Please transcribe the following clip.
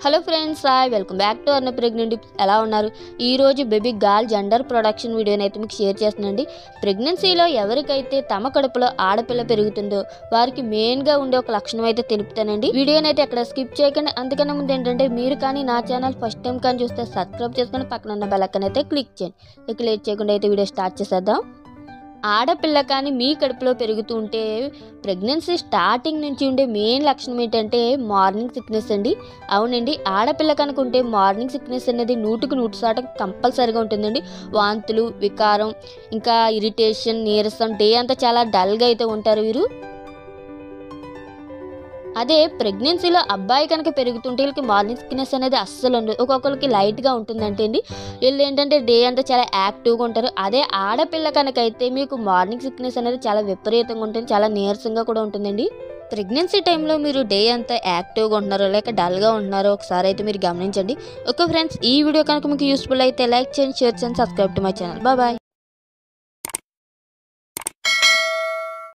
hello friends hi welcome back to అన్న pregnant ఎలా ఉన్నారు ఈ రోజు బేబీ గాల్ జెండర్ ప్రొడక్షన్ వీడియోని అయితే మీకు షేర్ చేస్తున్నానండి ప్రెగ్నెన్సీలో ఎవరికైతే తమ కడుపులో ఆడపిల్ల పెరుగుతుందో వారికి మెయిన్గా ఉండే ఒక లక్షణం అయితే తెలుపుతానండి వీడియోని అయితే ఎక్కడ స్కిప్ చేయకండి అందుకన్నా ముందు ఏంటంటే మీరు కానీ నా ఛానల్ ఫస్ట్ టైం కానీ చూస్తే సబ్స్క్రైబ్ చేసుకొని పక్కన ఉన్న బెల్ ఐకాన్ అయితే క్లిక్ చేయండి ఇక లేట్ చేయకుండా అయితే వీడియో స్టార్ట్ చేసేద్దాం ఆడపిల్ల కానీ మీ కడుపులో పెరుగుతూ ఉంటే ప్రెగ్నెన్సీ స్టార్టింగ్ నుంచి ఉండే మెయిన్ లక్షణం ఏంటంటే మార్నింగ్ సిక్నెస్ అండి అవునండి ఆడపిల్ల కనుక ఉంటే మార్నింగ్ సిక్నెస్ అనేది నూటికి నూటి శాతం కంపల్సరీగా ఉంటుందండి వాంతులు వికారం ఇంకా ఇరిటేషన్ నీరసం డే అంతా చాలా డల్గా అయితే ఉంటారు వీరు అదే ప్రెగ్నెన్సీలో అబ్బాయి కనుక పెరుగుతుంటే వీళ్ళకి మార్నింగ్ సిక్నెస్ అనేది అస్సలు ఉండదు ఒక్కొక్కరికి లైట్గా ఉంటుందంటే అండి వీళ్ళు ఏంటంటే డే అంతా చాలా యాక్టివ్గా ఉంటారు అదే ఆడపిల్ల కనుక అయితే మీకు మార్నింగ్ సిక్నెస్ అనేది చాలా విపరీతంగా ఉంటుంది చాలా నీరసంగా కూడా ఉంటుందండి ప్రెగ్నెన్సీ టైంలో మీరు డే అంతా యాక్టివ్గా ఉంటున్నారో లేక డల్గా ఉంటున్నారో ఒకసారి అయితే మీరు గమనించండి ఓకే ఫ్రెండ్స్ ఈ వీడియో కనుక మీకు యూస్ఫుల్ అయితే లైక్ చేయండి షేర్ చేయండి subscribe to my channel bye